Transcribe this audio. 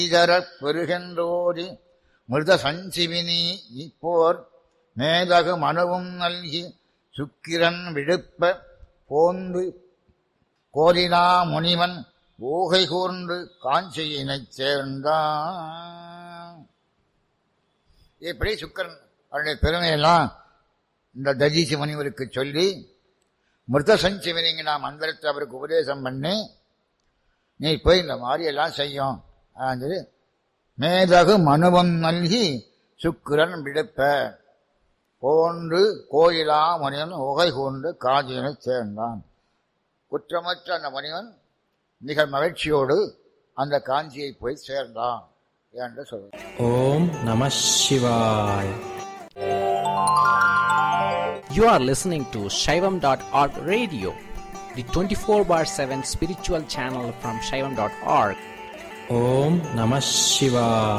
இதரப் பெருகென்றோதி மிருத சஞ்சிவினி இப்போர் மேதகு மனுவும் நல்கி சுக்கிரன் விழுப்ப போந்து கோரினா முனிவன் ஊகை கூர்ந்து காஞ்சியினைச் சேர்ந்தான் இப்படி சுக்கரன் அவருடைய பெருமையெல்லாம் இந்த தஜீசி முனிவருக்கு சொல்லி மிருத சஞ்சீவனிங்க மந்திரத்தை அவருக்கு உபதேசம் பண்ணி நீ போய் இந்த மாதிரி எல்லாம் செய்யும் சொல்லி மேதகு மனுவம் நல்கி சுக்கிரன் விடுப்ப போன்று கோயிலா முனிவன் உகை கூர்ந்து காஞ்சியினை சேர்ந்தான் குற்றமற்ற அந்த முனிவன் மிக மகிழ்ச்சியோடு அந்த காஞ்சியை போய் சேர்ந்தான் என்று சொல்றார் ஓம் நம சிவாய் You are listening to Shaivam.org radio, the 24 bar 7 spiritual channel from Shaivam.org. ஓம் நம சிவாய்